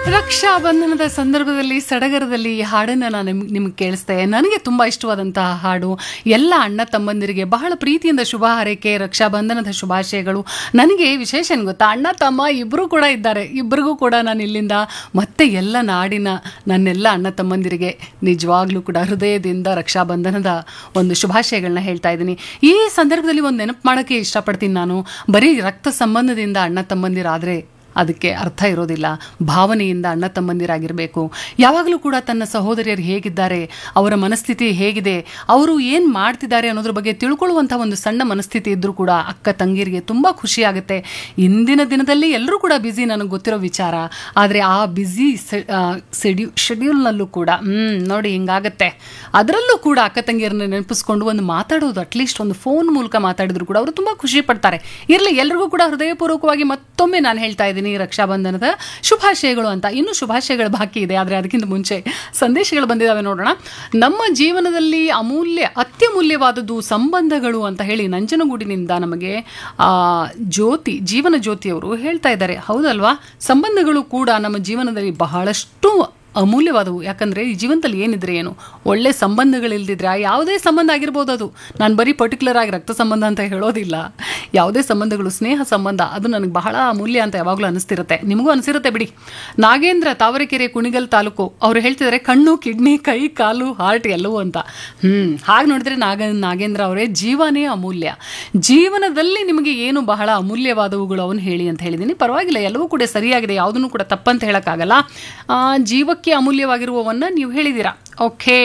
ರಕ್ಷಾ ಬಂಧನದ ಸಂದರ್ಭದಲ್ಲಿ ಸಡಗರದಲ್ಲಿ ಈ ಹಾಡನ್ನು ನಾನು ನಿಮ್- ನಿಮ್ಗೆ ಕೇಳಿಸ್ದೆ ನನಗೆ ತುಂಬ ಇಷ್ಟವಾದಂತಹ ಹಾಡು ಎಲ್ಲ ಅಣ್ಣ ತಮ್ಮಂದಿರಿಗೆ ಬಹಳ ಪ್ರೀತಿಯಿಂದ ಶುಭ ಹಾರೈಕೆ ರಕ್ಷಾ ಬಂಧನದ ಶುಭಾಶಯಗಳು ನನಗೆ ವಿಶೇಷ ಏನ್ ಗೊತ್ತಾ ಅಣ್ಣ ತಮ್ಮ ಇಬ್ಬರು ಕೂಡ ಇದ್ದಾರೆ ಇಬ್ಬರಿಗೂ ಕೂಡ ನಾನು ಇಲ್ಲಿಂದ ಮತ್ತೆ ಎಲ್ಲ ನಾಡಿನ ನನ್ನೆಲ್ಲ ಅಣ್ಣ ತಮ್ಮಂದಿರಿಗೆ ನಿಜವಾಗ್ಲೂ ಕೂಡ ಹೃದಯದಿಂದ ರಕ್ಷಾ ಬಂಧನದ ಒಂದು ಶುಭಾಶಯಗಳನ್ನ ಹೇಳ್ತಾ ಇದ್ದೀನಿ ಈ ಸಂದರ್ಭದಲ್ಲಿ ಒಂದು ನೆನಪು ಮಾಡೋಕ್ಕೆ ಇಷ್ಟಪಡ್ತೀನಿ ನಾನು ಬರೀ ರಕ್ತ ಸಂಬಂಧದಿಂದ ಅಣ್ಣ ತಮ್ಮಂದಿರಾದರೆ ಅದಕ್ಕೆ ಅರ್ಥ ಇರೋದಿಲ್ಲ ಭಾವನೆಯಿಂದ ಅಣ್ಣ ತಮ್ಮಂದಿರಾಗಿರಬೇಕು ಯಾವಾಗಲೂ ಕೂಡ ತನ್ನ ಸಹೋದರಿಯರು ಹೇಗಿದ್ದಾರೆ ಅವರ ಮನಸ್ಥಿತಿ ಹೇಗಿದೆ ಅವರು ಏನು ಮಾಡ್ತಿದ್ದಾರೆ ಅನ್ನೋದ್ರ ಬಗ್ಗೆ ತಿಳ್ಕೊಳ್ಳುವಂಥ ಒಂದು ಸಣ್ಣ ಮನಸ್ಥಿತಿ ಇದ್ದರೂ ಕೂಡ ಅಕ್ಕ ತಂಗಿರಿಗೆ ತುಂಬ ಖುಷಿಯಾಗುತ್ತೆ ಇಂದಿನ ದಿನದಲ್ಲಿ ಎಲ್ಲರೂ ಕೂಡ ಬ್ಯುಸಿ ನನಗೆ ಗೊತ್ತಿರೋ ವಿಚಾರ ಆದರೆ ಆ ಬ್ಯುಸಿ ಶೆಡ್ಯೂ ಶೆಡ್ಯೂಲ್ನಲ್ಲೂ ಕೂಡ ಹ್ಞೂ ನೋಡಿ ಹಿಂಗಾಗತ್ತೆ ಅದರಲ್ಲೂ ಕೂಡ ಅಕ್ಕ ತಂಗಿಯರನ್ನ ನೆನಪಿಸ್ಕೊಂಡು ಒಂದು ಮಾತಾಡೋದು ಅಟ್ಲೀಸ್ಟ್ ಒಂದು ಫೋನ್ ಮೂಲಕ ಮಾತಾಡಿದ್ರು ಕೂಡ ಅವರು ತುಂಬ ಖುಷಿ ಪಡ್ತಾರೆ ಇರಲಿ ಎಲ್ರಿಗೂ ಕೂಡ ಹೃದಯಪೂರ್ವಕವಾಗಿ ಮತ್ತೊಮ್ಮೆ ನಾನು ಹೇಳ್ತಾ ಇದ್ದೀನಿ ರಕ್ಷಾಬಂಧನದ ಶುಭಾಶಯಗಳು ಅಂತ ಇನ್ನೂ ಶುಭಾಶಯಗಳು ಬಾಕಿ ಇದೆ ಆದರೆ ಅದಕ್ಕಿಂತ ಮುಂಚೆ ಸಂದೇಶಗಳು ಬಂದಿದ್ದಾವೆ ನೋಡೋಣ ನಮ್ಮ ಜೀವನದಲ್ಲಿ ಅಮೂಲ್ಯ ಅತ್ಯಮೂಲ್ಯವಾದದ್ದು ಸಂಬಂಧಗಳು ಅಂತ ಹೇಳಿ ನಂಜನಗೂಡಿನಿಂದ ನಮಗೆ ಆ, ಜ್ಯೋತಿ ಜೀವನ ಜ್ಯೋತಿಯವರು ಹೇಳ್ತಾ ಇದ್ದಾರೆ ಹೌದಲ್ವಾ ಸಂಬಂಧಗಳು ಕೂಡ ನಮ್ಮ ಜೀವನದಲ್ಲಿ ಬಹಳಷ್ಟು ಅಮೂಲ್ಯವಾದವು ಯಾಕಂದರೆ ಈ ಜೀವನದಲ್ಲಿ ಏನಿದ್ರೆ ಏನು ಒಳ್ಳೆ ಸಂಬಂಧಗಳಿಲ್ದಿದ್ರೆ ಆ ಯಾವುದೇ ಸಂಬಂಧ ಆಗಿರ್ಬೋದು ಅದು ನಾನು ಬರೀ ಪರ್ಟಿಕ್ಯುಲರ್ ಆಗಿ ರಕ್ತ ಸಂಬಂಧ ಅಂತ ಹೇಳೋದಿಲ್ಲ ಯಾವುದೇ ಸಂಬಂಧಗಳು ಸ್ನೇಹ ಸಂಬಂಧ ಅದು ನನಗೆ ಬಹಳ ಅಮೂಲ್ಯ ಅಂತ ಯಾವಾಗಲೂ ಅನಿಸ್ತಿರುತ್ತೆ ನಿಮಗೂ ಅನಿಸಿರುತ್ತೆ ಬಿಡಿ ನಾಗೇಂದ್ರ ತಾವರೆಕೆರೆ ಕುಣಿಗಲ್ ತಾಲೂಕು ಅವ್ರು ಹೇಳ್ತಿದ್ದಾರೆ ಕಣ್ಣು ಕಿಡ್ನಿ ಕೈ ಕಾಲು ಹಾರ್ಟ್ ಎಲ್ಲವೂ ಅಂತ ಹ್ಮ್ ಹಾಗೆ ನೋಡಿದ್ರೆ ನಾಗ ನಾಗೇಂದ್ರ ಅವರೇ ಜೀವನೇ ಅಮೂಲ್ಯ ಜೀವನದಲ್ಲಿ ನಿಮಗೆ ಏನು ಬಹಳ ಅಮೂಲ್ಯವಾದವುಗಳು ಅವನು ಹೇಳಿ ಅಂತ ಹೇಳಿದ್ದೀನಿ ಪರವಾಗಿಲ್ಲ ಎಲ್ಲವೂ ಕೂಡ ಸರಿಯಾಗಿದೆ ಯಾವುದನ್ನು ಕೂಡ ತಪ್ಪಂತ ಹೇಳೋಕ್ಕಾಗಲ್ಲ ಆ, ಜೀವಕ್ಕೆ ಅಮೂಲ್ಯವಾಗಿರುವವನ್ನ ನೀವು ಹೇಳಿದ್ದೀರಾ okay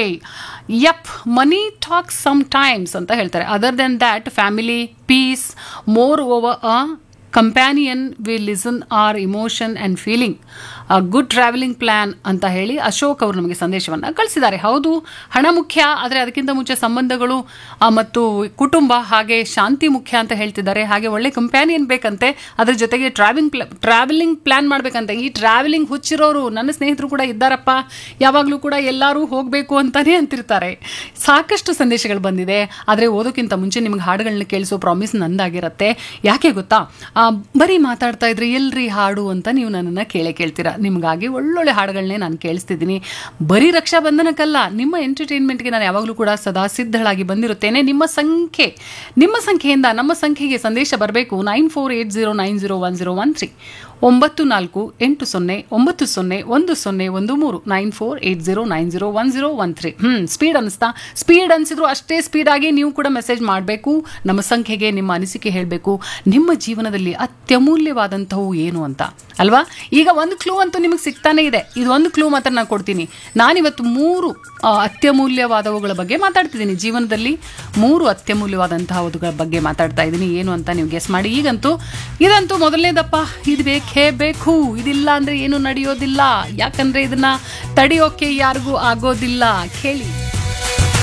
yup money talk sometimes ಅಂತ ಹೇಳ್ತಾರೆ other than that family peace more over a companion we listen are emotion and feeling good travelling plan ಅಂತ ಹೇಳಿ ಅಶೋಕ್ ಅವರು ನಮಗೆ ಸಂದೇಶವನ್ನು ಕಳಿಸಿದ್ದಾರೆ ಹೌದು ಹಣ ಮುಖ್ಯ ಆದರೆ ಅದಕ್ಕಿಂತ ಮುಂಚೆ ಸಂಬಂಧಗಳು ಆ, ಮತ್ತು ಕುಟುಂಬ ಹಾಗೆ ಶಾಂತಿ ಮುಖ್ಯ ಅಂತ ಹೇಳ್ತಿದ್ದಾರೆ ಹಾಗೆ ಒಳ್ಳೆ ಕಂಪ್ಯಾನಿಯನ್ ಬೇಕಂತೆ ಅದ್ರ ಜೊತೆಗೆ ಟ್ರಾವೆಲಿಂಗ್ ಪ್ಲಾ ಟ್ರಾವೆಲಿಂಗ್ ಪ್ಲ್ಯಾನ್ ಮಾಡಬೇಕಂತೆ ಈ ಟ್ರಾವೆಲಿಂಗ್ ಹುಚ್ಚಿರೋರು ನನ್ನ ಸ್ನೇಹಿತರು ಕೂಡ ಇದ್ದಾರಪ್ಪ ಯಾವಾಗಲೂ ಕೂಡ ಎಲ್ಲರೂ ಹೋಗಬೇಕು ಅಂತಾನೆ ಅಂತಿರ್ತಾರೆ ಸಾಕಷ್ಟು ಸಂದೇಶಗಳು ಬಂದಿದೆ ಆದರೆ ಓದೋಕ್ಕಿಂತ ಮುಂಚೆ ನಿಮ್ಗೆ ಹಾಡುಗಳನ್ನ ಕೇಳಿಸೋ ಪ್ರಾಮಿಸ್ ನಂದಾಗಿರುತ್ತೆ ಯಾಕೆ ಗೊತ್ತಾ ಆ, ಬರೀ ಮಾತಾಡ್ತಾ ಇದ್ರೆ ಎಲ್ರಿ ಹಾಡು ಅಂತ ನೀವು ನನ್ನನ್ನು ಕೇಳೇ ಕೇಳ್ತೀರಾ ನಿಮಗಾಗಿ ಒಳ್ಳೊಳ್ಳೆ ಹಾಡುಗಳನ್ನೇ ನಾನು ಕೇಳಿಸ್ತಿದ್ದೀನಿ ಬರೀ ರಕ್ಷಾಬಂಧನಕ್ಕಲ್ಲ ನಿಮ್ಮ ಎಂಟರ್ಟೈನ್ಮೆಂಟ್ಗೆ ನಾನು ಯಾವಾಗಲೂ ಕೂಡ ಸದಾ ಸಿದ್ಧಳಾಗಿ ಬಂದಿರುತ್ತೇನೆ ನಿಮ್ಮ ಸಂಖ್ಯೆ ನಿಮ್ಮ ಸಂಖ್ಯೆಯಿಂದ ನಮ್ಮ ಸಂಖ್ಯೆಗೆ ಸಂದೇಶ ಬರಬೇಕು nine four eight zero nine zero one zero one three ಒಂಬತ್ತು ನಾಲ್ಕು ಎಂಟು ಸೊನ್ನೆ ಒಂಬತ್ತು ಸೊನ್ನೆ ಒಂದು ಸೊನ್ನೆ ಒಂದು ಮೂರು nine four eight zero nine zero one zero one three ಹ್ಞೂ ಸ್ಪೀಡ್ ಅನಿಸ್ತಾ ಸ್ಪೀಡ್ ಅನಿಸಿದ್ರು ಅಷ್ಟೇ ಸ್ಪೀಡಾಗಿ ನೀವು ಕೂಡ ಮೆಸೇಜ್ ಮಾಡಬೇಕು ನಮ್ಮ ಸಂಖ್ಯೆಗೆ ನಿಮ್ಮ ಅನಿಸಿಕೆ ಹೇಳಬೇಕು ನಿಮ್ಮ ಜೀವನದಲ್ಲಿ ಅತ್ಯಮೂಲ್ಯವಾದಂಥವು ಏನು ಅಂತ ಅಲ್ವಾ ಈಗ ಒಂದು ಕ್ಲೂ ಅಂತೂ ನಿಮಗೆ ಸಿಗ್ತಾನೆ ಇದೆ ಇದು ಒಂದು ಕ್ಲೂ ಮಾತ್ರ ನಾನು ಕೊಡ್ತೀನಿ ನಾನಿವತ್ತು ಮೂರು ಆ, ಅತ್ಯಮೂಲ್ಯವಾದವುಗಳ ಬಗ್ಗೆ ಮಾತಾಡ್ತಿದ್ದೀನಿ ಜೀವನದಲ್ಲಿ ಮೂರು ಅತ್ಯಮೂಲ್ಯವಾದಂತಹವುಗಳ ಬಗ್ಗೆ ಮಾತಾಡ್ತಾ ಇದ್ದೀನಿ ಏನು ಅಂತ ನೀವು ಗೆಸ್ ಮಾಡಿ ಈಗಂತೂ ಇದಂತೂ ಮೊದಲನೇದಪ್ಪ ಇದು ಬೇಕೇ ಬೇಕು ಇದಿಲ್ಲ ಅಂದ್ರೆ ಏನು ನಡೆಯೋದಿಲ್ಲ ಯಾಕಂದ್ರೆ ಇದನ್ನ ತಡೆಯೋಕೆ ಯಾರಿಗೂ ಆಗೋದಿಲ್ಲ ಕೇಳಿ